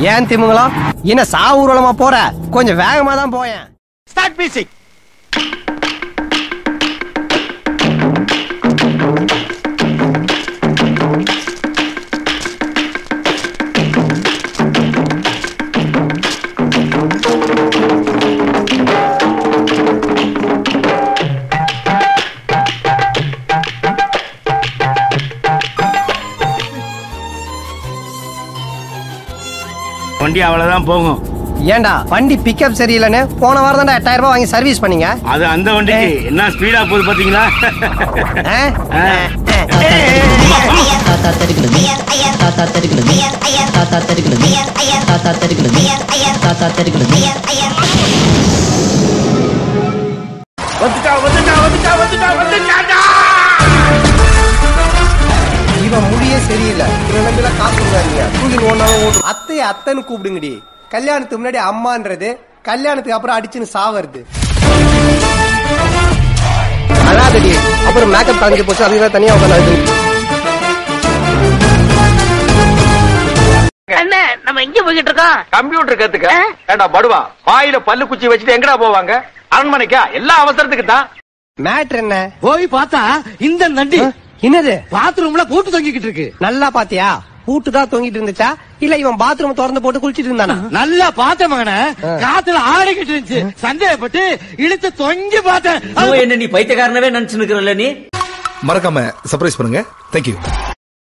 ஏன் திமுங்கலாம் என்ன சா ஊர்வலமா போற கொஞ்சம் வேகமா தான் போயேன் ஸ்டார்ட் மியூசிக் வண்டி அவ்வளவுதான் போகும் ஏன்டா வண்டி பிக்கப் சரியில்லைன்னு போன வாரம் தான்டா எட்டாயிரம் ரூபாய் வாங்கி சர்வீஸ் பண்ணீங்க அது அந்த வண்டிக்கு என்ன ஸ்பீடா போகுது பாத்தீங்களா ஆ? தாத்தா தெருக்கிறது தாத்தா தெருக்கிறது தாத்தா தெருக்கிறது தாத்தா தெருக்கிறது தாத்தா தெருக்கிறது வந்துட்டா வந்துட்டா வந்துட்டா வந்துட்டா வந்துட்டாடா இவன் முடியே சரியில்லை இவன் நம்பில காசு கொடுக்காதீங்க தூக்கி ஒன்னாலும் ஓடும் அத்தைய அத்தைன்னு கூப்பிடுங்கடி கல்யாணத்துக்கு முன்னாடி அம்மான்றது கல்யாணத்துக்கு அப்புறம் அடிச்சுன்னு சாவறது அழாதடி அப்புறம் மேக்கப் கலைஞ்சு போச்சு அதுக்கு தனியா உட்காந்து அண்ணே நம்ம எங்க போய்கிட்டு இருக்கோம் கம்ப்யூட்டர் கத்துக்க ஏண்டா படுவா வாயில பல்லு குச்சி வச்சுட்டு எங்கடா போவாங்க அரண்மனைக்கா எல்லா அவசரத்துக்கு தான் மேட்ரு என்ன போய் பார்த்தா இந்த நண்டி என்னது பாத்ரூம்ல கூட்டு தொங்கிக்கிட்டு இருக்கு நல்லா பாத்தியா பூட்டு தான் தொங்கிட்டு இருந்துச்சா இல்ல இவன் பாத்ரூம் திறந்து போட்டு குளிச்சிட்டு இருந்தானா நல்லா பார்த்த மகன காத்துல ஆடிக்கிட்டு இருந்துச்சு சந்தேகப்பட்டு இழுத்து தொங்கி பார்த்தேன் என்ன நீ பைத்தியக்காரனவே நினைச்சு நிக்கிறல்ல நீ மறக்காம சர்ப்ரைஸ் பண்ணுங்க தேங்க்யூ